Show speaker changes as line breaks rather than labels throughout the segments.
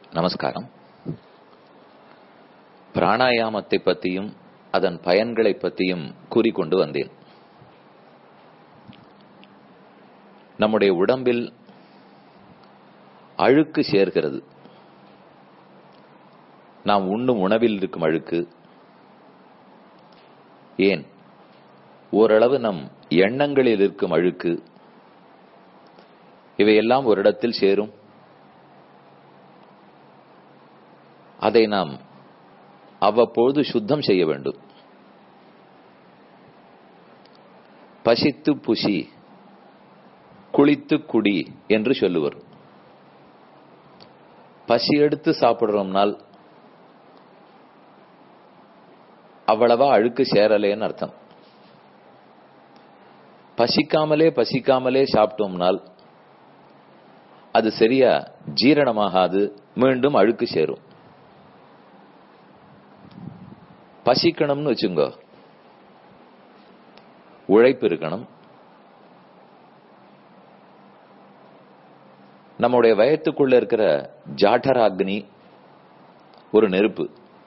நமஸ்காரம் பிராணாயாமத்தை பற்றியும் அதன் பயன்களை பற்றியும் கூறிக்கொண்டு வந்தேன் நம்முடைய உடம்பில் அழுக்கு சேர்கிறது நாம் உண்ணும் உணவில் இருக்கும் அழுக்கு ஏன் ஓரளவு நம் எண்ணங்களில் இருக்கும் அழுக்கு இவையெல்லாம் ஒரு இடத்தில் சேரும் அதை நாம் அவ்வப்பொழுது சுத்தம் செய்ய வேண்டும் பசித்து புசி குளித்து குடி என்று சொல்லுவர் பசி எடுத்து சாப்பிடுறோம்னால் அவ்வளவா அழுக்கு சேரலேன்னு அர்த்தம் பசிக்காமலே பசிக்காமலே சாப்பிட்டோம்னால் அது சரியா ஜீரணமாகாது மீண்டும் அழுக்கு சேரும் பசிக்கணும்னு வச்சுங்க உழைப்பு இருக்கணும் நம்முடைய வயத்துக்குள்ள இருக்கிற ஜாட்டராக்னி ஒரு நெருப்பு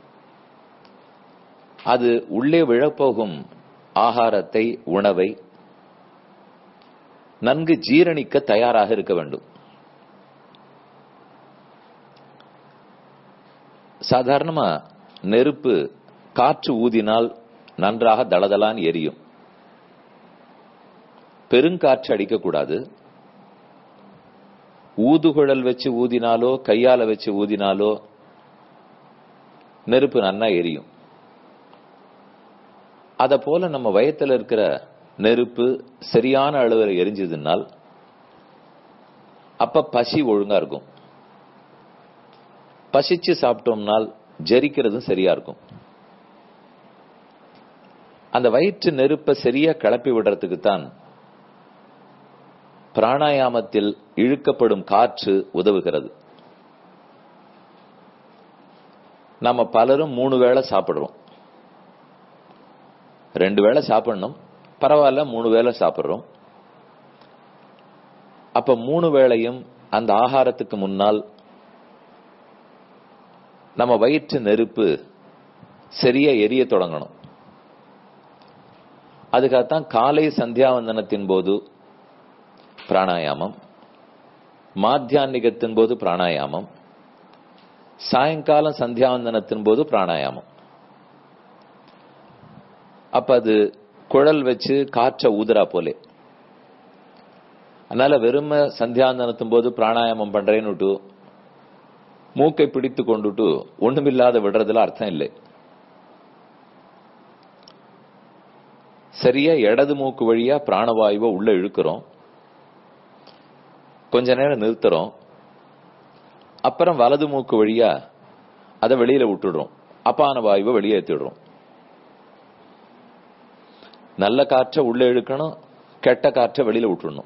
அது உள்ளே விழப்போகும் ஆகாரத்தை உணவை நன்கு ஜீரணிக்க தயாராக இருக்க வேண்டும் சாதாரணமா நெருப்பு காற்று ஊதினால் நன்றாக தளதலான் எரியும் பெருங்காற்று அடிக்கக்கூடாது ஊதுகுழல் வச்சு ஊதினாலோ கையால வச்சு ஊதினாலோ நெருப்பு நன்னா எரியும் அத போல நம்ம வயத்துல இருக்கிற நெருப்பு சரியான அளவில் எரிஞ்சதுனால் அப்ப பசி ஒழுங்கா இருக்கும் பசிச்சு சாப்பிட்டோம்னால் ஜரிக்கிறதும் சரியா இருக்கும் அந்த வயிற்று நெருப்பை சரியா கிளப்பி விடுறதுக்கு தான் பிராணாயாமத்தில் இழுக்கப்படும் காற்று உதவுகிறது நம்ம பலரும் மூணு வேளை சாப்பிடுறோம் ரெண்டு வேளை சாப்பிடணும் பரவாயில்ல மூணு வேளை சாப்பிடுறோம் அப்ப மூணு வேளையும் அந்த ஆகாரத்துக்கு முன்னால் நம்ம வயிற்று நெருப்பு சரியா எரிய தொடங்கணும் அதுக்காகத்தான் காலை சந்தியாவந்தனத்தின் போது பிராணாயாமம் மாத்தியான்மிகத்தின் போது பிராணாயாமம் சாயங்காலம் சந்தியாவந்தனத்தின் போது பிராணாயாமம் அப்ப அது குழல் வச்சு காற்ற ஊதுரா போலே அதனால வெறும சந்தியாவந்தனத்தின் போது பிராணாயாமம் பண்றேன்னு மூக்கை பிடித்து கொண்டுட்டு ஒண்ணுமில்லாத விடுறதுல அர்த்தம் இல்லை சரியா இடது மூக்கு வழியா பிராணவாயுவை உள்ள இழுக்கிறோம் கொஞ்ச நேரம் நிறுத்துறோம் அப்புறம் வலது மூக்கு வழியா அதை வெளியில விட்டுடுறோம் அப்பான வாயுவை வெளியேற்றிடுறோம் நல்ல காற்றை உள்ள இழுக்கணும் கெட்ட காற்றை வெளியில விட்டுடணும்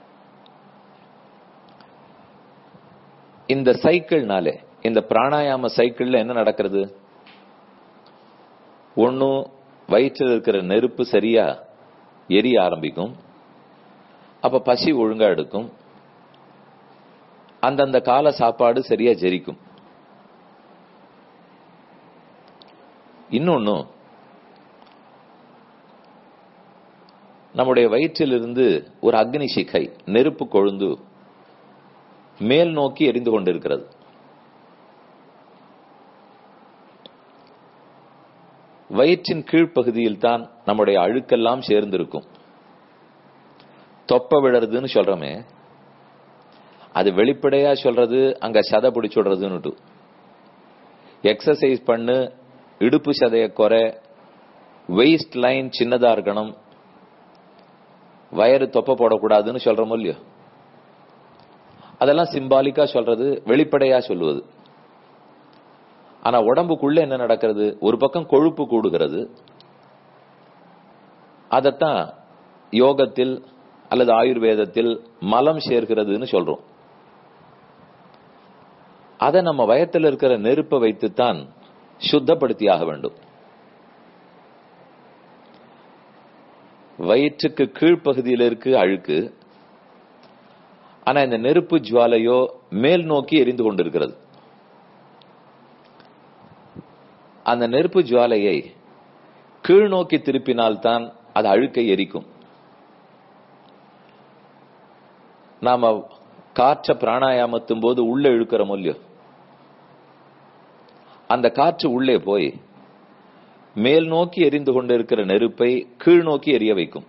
இந்த சைக்கிள்னாலே இந்த பிராணாயாம சைக்கிள்ல என்ன நடக்கிறது ஒன்னும் வயிற்றில் இருக்கிற நெருப்பு சரியா எரிய ஆரம்பிக்கும் அப்ப பசி ஒழுங்கா எடுக்கும் அந்தந்த கால சாப்பாடு சரியா ஜெரிக்கும் இன்னொன்னு நம்முடைய வயிற்றிலிருந்து ஒரு அக்னி சிகை நெருப்பு கொழுந்து மேல் நோக்கி எரிந்து கொண்டிருக்கிறது வயிற்றின் கீழ்ப்பகுதியில் தான் நம்முடைய அழுக்கெல்லாம் சேர்ந்திருக்கும் தொப்ப விழறதுன்னு சொல்றோமே அது வெளிப்படையா சொல்றது அங்க சதை பிடிச்சுடுறதுன்னு எக்ஸசைஸ் பண்ணு இடுப்பு சதைய குறை வெயிஸ்ட் லைன் சின்னதா இருக்கணும் வயறு தொப்ப போடக்கூடாதுன்னு சொல்றோமோ இல்லையோ அதெல்லாம் சிம்பாலிக்கா சொல்றது வெளிப்படையா சொல்லுவது ஆனா உடம்புக்குள்ள என்ன நடக்கிறது ஒரு பக்கம் கொழுப்பு கூடுகிறது அதத்தான் யோகத்தில் அல்லது ஆயுர்வேதத்தில் மலம் சேர்க்கிறதுன்னு சொல்றோம் அதை நம்ம வயத்தில் இருக்கிற நெருப்பை வைத்துத்தான் சுத்தப்படுத்தி ஆக வேண்டும் வயிற்றுக்கு கீழ்ப்பகுதியில் இருக்கு அழுக்கு ஆனா இந்த நெருப்பு ஜுவாலையோ மேல் நோக்கி எரிந்து கொண்டிருக்கிறது அந்த நெருப்பு ஜுவாலையை கீழ் நோக்கி திருப்பினால்தான் அது அழுக்கை எரிக்கும் நாம காற்ற பிராணாயாமத்தும் போது உள்ள இழுக்கிற மூலியம் அந்த காற்று உள்ளே போய் மேல் நோக்கி எரிந்து கொண்டிருக்கிற நெருப்பை கீழ் நோக்கி எரிய வைக்கும்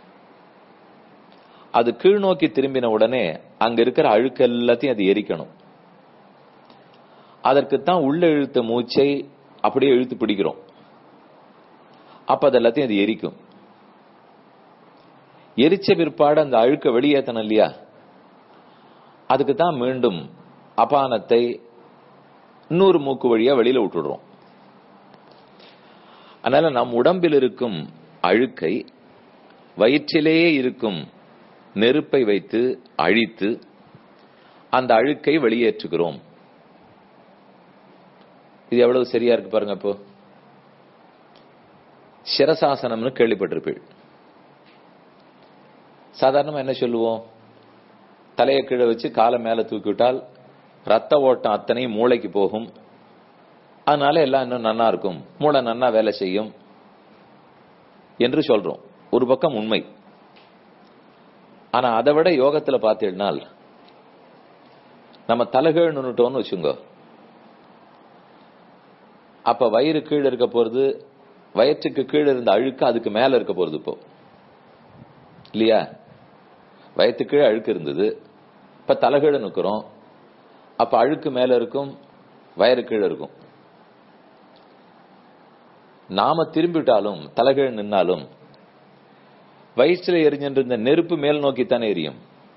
அது கீழ் நோக்கி திரும்பின உடனே அங்க இருக்கிற அழுக்கு எல்லாத்தையும் அது எரிக்கணும் அதற்குத்தான் உள்ள இழுத்த மூச்சை அப்படியே இழுத்து பிடிக்கிறோம் அப்ப அது எல்லாத்தையும் அது எரிக்கும் எரிச்ச பிற்பாடு அந்த அழுக்க வெளியேற்றணும் இல்லையா அதுக்கு தான் மீண்டும் அபானத்தை இன்னொரு மூக்கு வழியா வெளியில விட்டுடுறோம் அதனால நம் உடம்பில் இருக்கும் அழுக்கை வயிற்றிலேயே இருக்கும் நெருப்பை வைத்து அழித்து அந்த அழுக்கை வெளியேற்றுகிறோம் இது எவ்வளவு சரியா இருக்கு பாருங்க இப்போ சிரசாசனம்னு கேள்விப்பட்டிருப்பீள் சாதாரணமா என்ன சொல்லுவோம் தலையை கீழே வச்சு காலை மேல தூக்கி விட்டால் ரத்த ஓட்டம் அத்தனையும் மூளைக்கு போகும் அதனால எல்லாம் இன்னும் நன்னா இருக்கும் மூளை நன்னா வேலை செய்யும் என்று சொல்றோம் ஒரு பக்கம் உண்மை ஆனா அதை விட யோகத்துல பார்த்தீங்கன்னால் நம்ம தலைகீழ் நின்னுட்டோம்னு வச்சுங்க அப்ப வயிறு கீழே இருக்க போறது வயிற்றுக்கு கீழே இருந்த அழுக்கு அதுக்கு மேல இருக்க போறது இப்போ இல்லையா வயிற்று கீழே அழுக்கு இருந்தது இப்ப தலைகீழ நிக்கிறோம் அப்ப அழுக்கு மேல இருக்கும் வயிறு கீழே இருக்கும் நாம திரும்பிட்டாலும் தலைகீழ் நின்னாலும் வயிற்றுல எரிஞ்சிருந்த நெருப்பு மேல் நோக்கித்தானே எரியும்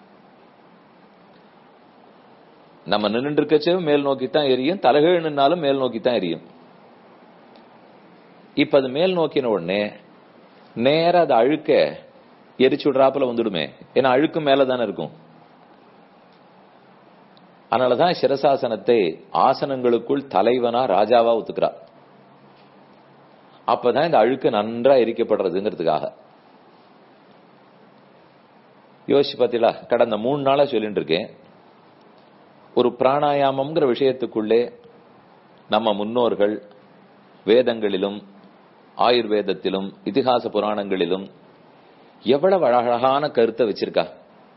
நம்ம நின்று இருக்கச்சே மேல் நோக்கித்தான் எரியும் தலைகீழ் நின்னாலும் மேல் நோக்கித்தான் எரியும் இப்ப அது மேல் நோக்கின உடனே நேர அது அழுக்க எரிச்சு விடுறாப்புல வந்துடுமே ஏன்னா அழுக்கு மேல தானே இருக்கும் அதனாலதான் சிரசாசனத்தை ஆசனங்களுக்குள் தலைவனா ராஜாவா ஒத்துக்கிறா அப்பதான் இந்த அழுக்கு நன்றா எரிக்கப்படுறதுங்கிறதுக்காக யோசிச்சு பார்த்தீங்களா கடந்த மூணு நாளா சொல்லிட்டு இருக்கேன் ஒரு பிராணாயாமம்ங்கிற விஷயத்துக்குள்ளே நம்ம முன்னோர்கள் வேதங்களிலும் ஆயுர்வேதத்திலும் இதிகாச புராணங்களிலும் எவ்வளவு அழகான கருத்தை வச்சிருக்கா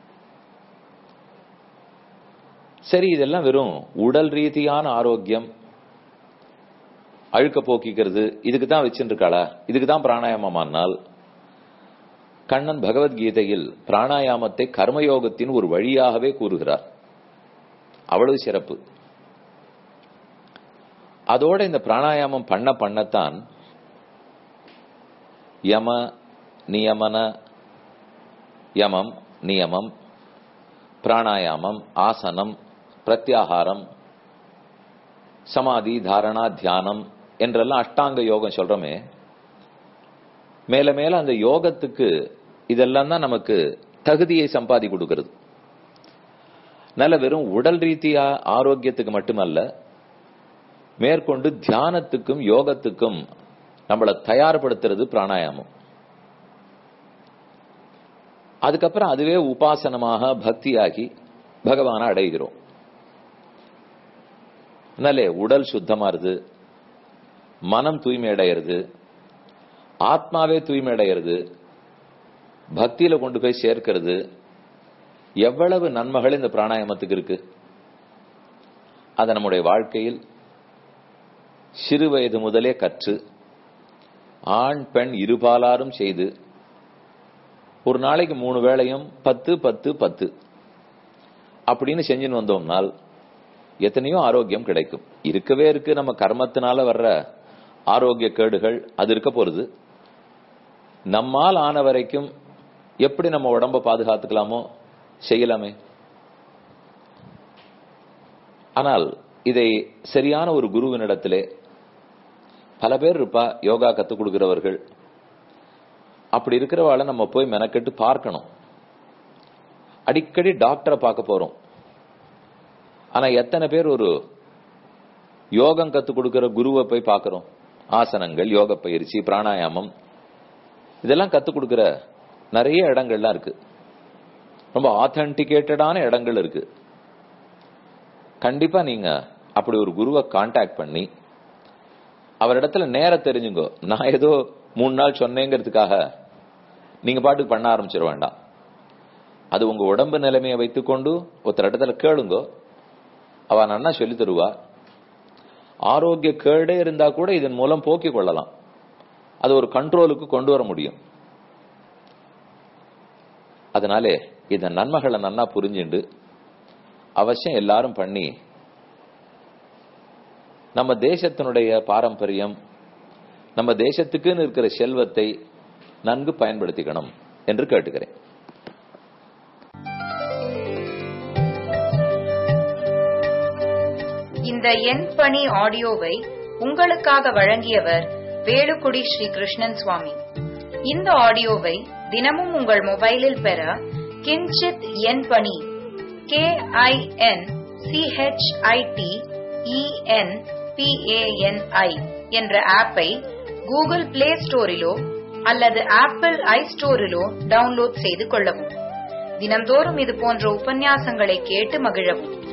சரி இதெல்லாம் வெறும் உடல் ரீதியான ஆரோக்கியம் அழுக்க போக்கிக்கிறது இதுக்கு தான் வச்சுருக்காளா இதுக்கு தான் பிராணாயாமமானால் கண்ணன் பகவத்கீதையில் பிராணாயாமத்தை கர்மயோகத்தின் ஒரு வழியாகவே கூறுகிறார் அவ்வளவு சிறப்பு அதோட இந்த பிராணாயாமம் பண்ண பண்ணத்தான் யம நியமன யமம் நியமம் பிராணாயாமம் ஆசனம் பிரத்யாகாரம் சமாதி தாரணா தியானம் என்றெல்லாம் அஷ்டாங்க யோகம் சொல்றோமே மேல மேல அந்த யோகத்துக்கு இதெல்லாம் தான் நமக்கு தகுதியை சம்பாதி கொடுக்கிறது நல்ல வெறும் உடல் ரீதியா ஆரோக்கியத்துக்கு மட்டுமல்ல மேற்கொண்டு தியானத்துக்கும் யோகத்துக்கும் நம்மளை தயார்படுத்துறது பிராணாயாமம் அதுக்கப்புறம் அதுவே உபாசனமாக பக்தியாகி பகவானை அடைகிறோம் அதனாலே உடல் சுத்தமாறுது மனம் தூய்மை அடையிறது ஆத்மாவே தூய்மை அடையிறது பக்தியில கொண்டு போய் சேர்க்கிறது எவ்வளவு நன்மைகள் இந்த பிராணாயாமத்துக்கு இருக்கு அதை நம்முடைய வாழ்க்கையில் சிறு வயது முதலே கற்று ஆண் பெண் இருபாலாரும் செய்து ஒரு நாளைக்கு மூணு வேளையும் பத்து பத்து பத்து அப்படின்னு செஞ்சுன்னு வந்தோம்னால் எத்தனையோ ஆரோக்கியம் கிடைக்கும் இருக்கவே இருக்கு நம்ம கர்மத்தினால வர்ற ஆரோக்கிய கேடுகள் அது இருக்க போறது நம்மால் ஆன வரைக்கும் எப்படி நம்ம உடம்ப பாதுகாத்துக்கலாமோ செய்யலாமே ஆனால் இதை சரியான ஒரு குருவினிடத்திலே பல பேர் இருப்பா யோகா கத்துக் கொடுக்கிறவர்கள் அப்படி இருக்கிறவாளை நம்ம போய் மெனக்கெட்டு பார்க்கணும் அடிக்கடி டாக்டரை பார்க்க போறோம் ஆனா எத்தனை பேர் ஒரு யோகம் கத்துக் கொடுக்கிற குருவை போய் பார்க்கிறோம் ஆசனங்கள் யோக பயிற்சி பிராணாயாமம் இதெல்லாம் கத்துக் கொடுக்கிற நிறைய இடங்கள்லாம் இருக்கு ரொம்ப ஆத்தன்டிகேட்டடான இடங்கள் இருக்கு கண்டிப்பா நீங்க அப்படி ஒரு குருவை கான்டாக்ட் பண்ணி அவரிடத்துல நேர தெரிஞ்சுங்கோ நான் ஏதோ மூணு நாள் சொன்னேங்கிறதுக்காக நீங்க பாட்டுக்கு பண்ண ஆரம்பிச்சிட வேண்டாம் அது உங்க உடம்பு நிலைமையை வைத்துக்கொண்டு ஒருத்தர் இடத்துல கேளுங்கோ அவ நன்னா சொல்லி தருவா ஆரோக்கிய கேடே இருந்தா கூட இதன் மூலம் போக்கிக் கொள்ளலாம் அது ஒரு கண்ட்ரோலுக்கு கொண்டு வர முடியும் அதனாலே இந்த நன்மைகளை நன்னா புரிஞ்சுண்டு அவசியம் எல்லாரும் பண்ணி நம்ம தேசத்தினுடைய பாரம்பரியம் நம்ம தேசத்துக்குன்னு இருக்கிற செல்வத்தை நன்கு பயன்படுத்திக்கணும் என்று கேட்டுக்கிறேன்
இந்த எண் பணி ஆடியோவை உங்களுக்காக வழங்கியவர் வேலுக்குடி ஸ்ரீ கிருஷ்ணன் சுவாமி இந்த ஆடியோவை தினமும் உங்கள் மொபைலில் பெற கிஞ்சித் எண் பணி கே ஐ என் சிஹெச்ஐடி இஎன் பிஏஎன்ஐ என்ற ஆப்பை கூகுள் பிளே ஸ்டோரிலோ அல்லது ஆப்பிள் ஐ ஸ்டோரிலோ டவுன்லோட் செய்து கொள்ளவும் தினம்தோறும் இது போன்ற உபன்யாசங்களை கேட்டு மகிழவும்